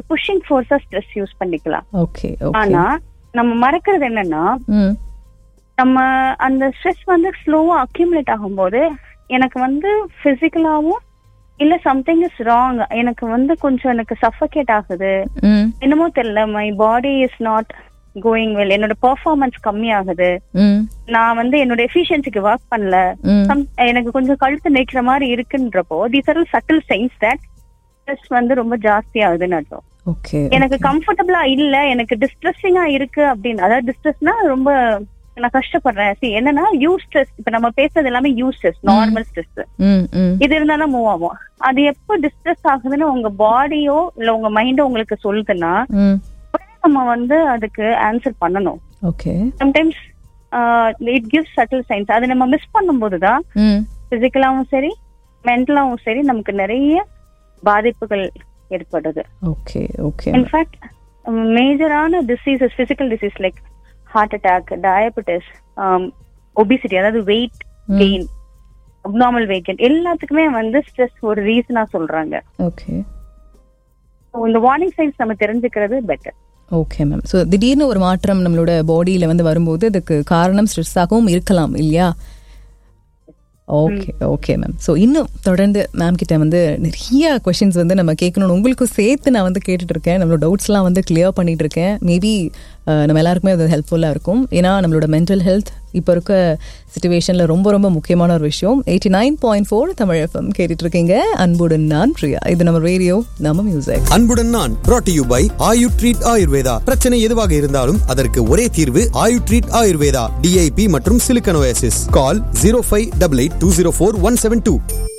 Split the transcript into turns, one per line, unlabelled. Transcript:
pushing ஃபோர்ஸா stress use பண்ணிக்கலாம்
okay okay
ஆனா நம்ம மறக்கிறது என்னன்னா
ம்
நம்ம அந்த ஸ்ட்ரெஸ் வந்து ஸ்லோவா அக்யூமுலேட் ஆகும்போது எனக்கு வந்து பிசிக்கலாவும் இல்ல சம்திங் இஸ் ராங் எனக்கு வந்து கொஞ்சம் எனக்கு சஃபகேட் ஆகுது
ம்
என்னமோ தெரியல my body is not going well என்னோட பெர்ஃபார்மன்ஸ் கம்மி ஆகுது
ம்
நான் வந்து என்னோட எஃபிஷியன்சிக்கு ஒர்க் பண்ணல
ம்
Some- எனக்கு கொஞ்சம் கழுத்து நீக்கிற மாதிரி இருக்குன்றப்போ these are subtle signs that stress வந்து ரொம்ப ஜாஸ்தி ஆகுதுன்னு அர்த்தம்
ஓகே
எனக்கு கம்ஃபர்டபுளா இல்ல எனக்கு டிஸ்ட்ரெஸ்ஸிங்கா இருக்கு அப்படின்னு அதாவது டிஸ்ட்ரெஸ்னா ரொம்ப நான் கஷ்டப்படுறேன் See, என்னன்னா யூ ஸ்ட்ரெஸ் இப்ப நம்ம பேசுறது எல்லாமே யூ ஸ்ட்ரெஸ் நார்மல் ஸ்ட்ரெஸ்
ம் ம்
இது இருந்தாலும் மூவ் ஆகும் அது எப்போ டிஸ்ட்ரெஸ் ஆகுதுன்னு உங்க பாடியோ இல்ல உங்க மைண்டோ உங்களுக்கு சொல்லுதுன்னா
ம்
உடனே நம்ம வந்து அதுக்கு ஆன்சர் பண்ணணும்
okay
sometimes it gives subtle signs அதை நம்ம மிஸ் பண்ணும்போது தான்
ம்
பிசிக்கலாவும் சரி மென்டலாவும் சரி நமக்கு நிறைய பாதிப்புகள் ஏற்படுது
ஓகே ஓகே
இன்ஃபேக்ட் மேஜரான diseases physical disease like heart attack diabetes obesity அதாவது weight gain abnormal weight gain எல்லாத்துக்குமே வந்து ஸ்ட்ரெஸ் ஒரு ரீசனா சொல்றாங்க
ஓகே
So, இந்த வார்னிங் சைன்ஸ் நம்ம தெரிஞ்சுக்கிறது பெட்டர்
ஓகே மேம் ஸோ திடீர்னு ஒரு மாற்றம் நம்மளோட பாடியில் வந்து வரும்போது அதுக்கு காரணம் ஸ்ட்ரெஸ்ஸாகவும் இருக்கலாம் இல்லையா ஓகே ஓகே மேம் ஸோ இன்னும் தொடர்ந்து மேம் கிட்ட வந்து நிறைய கொஷின்ஸ் வந்து நம்ம கேட்கணும்னு உங்களுக்கும் சேர்த்து நான் வந்து கேட்டுட்டு இருக்கேன் நம்மளோட டவுட்ஸ்லாம் வந்து கிளியர் பண்ணிட்டு இருக்கேன் மேபி நம்ம எல்லாருக்குமே அது ஹெல்ப்ஃபுல்லாக இருக்கும் ஏன்னா நம்மளோட மென்டல் ஹெல்த் இப்போ இருக்க சுச்சுவேஷனில் ரொம்ப ரொம்ப முக்கியமான ஒரு விஷயம் eighty nine point four Tamil FM கேட்டுட்டு இருக்கீங்க அன்புடன் நான் பிரியா இது நம்ம ரேடியோ நம்ம மியூசிக்
அன்புடன் நான் brought to you by Ayu treat Ayurveda பிரச்சனை எதுவாக இருந்தாலும் அதற்கு ஒரே தீர்வு ஆயு ட்ரீட் ஆயுர்வேதா டிஐபி மற்றும் சிலிக்கனோசிஸ் call zero five double eight two zero four one seven two